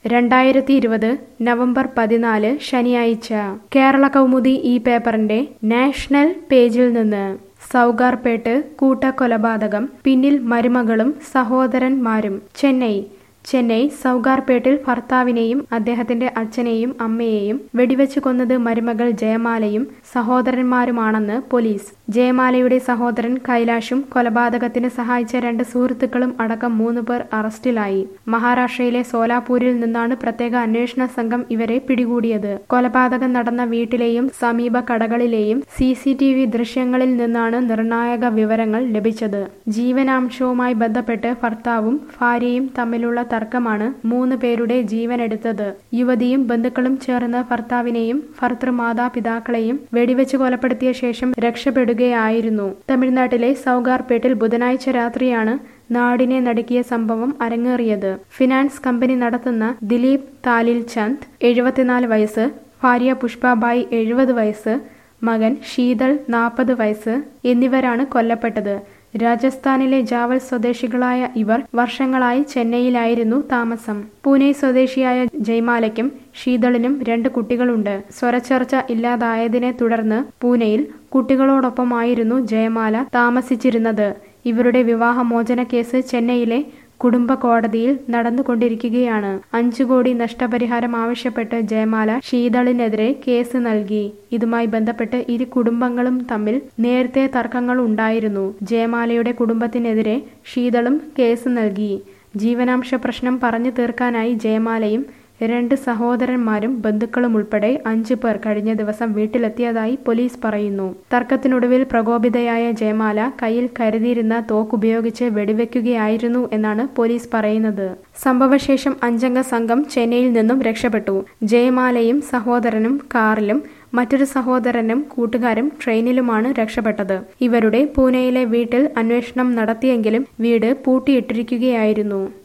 രണ്ടായിരത്തി ഇരുപത് നവംബർ പതിനാല് ശനിയാഴ്ച കേരള കൗമുദി ഈ പേപ്പറിന്റെ നാഷണൽ പേജിൽ നിന്ന് സൗഗാർപേട്ട് കൂട്ടക്കൊലപാതകം പിന്നിൽ മരുമകളും സഹോദരന്മാരും ചെന്നൈ ചെന്നൈ സൗഗാർപേട്ടിൽ ഭർത്താവിനെയും അദ്ദേഹത്തിന്റെ അച്ഛനെയും അമ്മയെയും വെടിവെച്ച് കൊന്നത് മരുമകൾ ജയമാലയും സഹോദരന്മാരുമാണെന്ന് പോലീസ് ജയമാലയുടെ സഹോദരൻ കൈലാഷും കൊലപാതകത്തിന് സഹായിച്ച രണ്ട് സുഹൃത്തുക്കളും അടക്കം മൂന്ന് പേർ അറസ്റ്റിലായി മഹാരാഷ്ട്രയിലെ സോലാപൂരിൽ നിന്നാണ് പ്രത്യേക അന്വേഷണ സംഘം ഇവരെ പിടികൂടിയത് കൊലപാതകം നടന്ന വീട്ടിലെയും സമീപ കടകളിലെയും സി സി ടി വി ദൃശ്യങ്ങളിൽ നിന്നാണ് നിർണായക വിവരങ്ങൾ ലഭിച്ചത് ജീവനാംശവുമായി ബന്ധപ്പെട്ട് ഭർത്താവും ഭാര്യയും തമ്മിലുള്ള തർക്കമാണ് മൂന്ന് പേരുടെ ജീവനെടുത്തത് യുവതിയും ബന്ധുക്കളും ചേർന്ന് ഭർത്താവിനെയും ഭർത്തൃമാതാപിതാക്കളെയും വെടിവെച്ച് കൊലപ്പെടുത്തിയ ശേഷം രക്ഷപ്പെടുകയായിരുന്നു തമിഴ്നാട്ടിലെ സൗഗാർപേട്ടിൽ ബുധനാഴ്ച രാത്രിയാണ് നാടിനെ നടുക്കിയ സംഭവം അരങ്ങേറിയത് ഫിനാൻസ് കമ്പനി നടത്തുന്ന ദിലീപ് താലിൽ ചന്ദ് എഴുപത്തിനാല് വയസ്സ് ഭാര്യ പുഷ്പബായി എഴുപത് വയസ്സ് മകൻ ശീതൾ നാൽപ്പത് വയസ്സ് എന്നിവരാണ് കൊല്ലപ്പെട്ടത് രാജസ്ഥാനിലെ ജാവൽ സ്വദേശികളായ ഇവർ വർഷങ്ങളായി ചെന്നൈയിലായിരുന്നു താമസം പൂനെ സ്വദേശിയായ ജയ്മാലയ്ക്കും ശീതളിനും രണ്ട് കുട്ടികളുണ്ട് സ്വരച്ചേർച്ച ഇല്ലാതായതിനെ തുടർന്ന് പൂനെയിൽ കുട്ടികളോടൊപ്പമായിരുന്നു ജയമാല താമസിച്ചിരുന്നത് ഇവരുടെ വിവാഹമോചന കേസ് ചെന്നൈയിലെ കുടുംബ കോടതിയിൽ നടന്നുകൊണ്ടിരിക്കുകയാണ് അഞ്ചു കോടി നഷ്ടപരിഹാരം ആവശ്യപ്പെട്ട് ജയമാല ശീതളിനെതിരെ കേസ് നൽകി ഇതുമായി ബന്ധപ്പെട്ട് ഇരു കുടുംബങ്ങളും തമ്മിൽ നേരത്തെ തർക്കങ്ങൾ ഉണ്ടായിരുന്നു ജയമാലയുടെ കുടുംബത്തിനെതിരെ ശീതളും കേസ് നൽകി ജീവനാംശ പ്രശ്നം പറഞ്ഞു തീർക്കാനായി ജയമാലയും രണ്ട് സഹോദരന്മാരും ബന്ധുക്കളും ഉൾപ്പെടെ അഞ്ചു പേർ കഴിഞ്ഞ ദിവസം വീട്ടിലെത്തിയതായി പോലീസ് പറയുന്നു തർക്കത്തിനൊടുവിൽ പ്രകോപിതയായ ജയമാല കയ്യിൽ കരുതിയിരുന്ന തോക്കുപയോഗിച്ച് വെടിവെക്കുകയായിരുന്നു എന്നാണ് പോലീസ് പറയുന്നത് സംഭവശേഷം അഞ്ചംഗ സംഘം ചെന്നൈയിൽ നിന്നും രക്ഷപ്പെട്ടു ജയമാലയും സഹോദരനും കാറിലും മറ്റൊരു സഹോദരനും കൂട്ടുകാരും ട്രെയിനിലുമാണ് രക്ഷപ്പെട്ടത് ഇവരുടെ പൂനെയിലെ വീട്ടിൽ അന്വേഷണം നടത്തിയെങ്കിലും വീട് പൂട്ടിയിട്ടിരിക്കുകയായിരുന്നു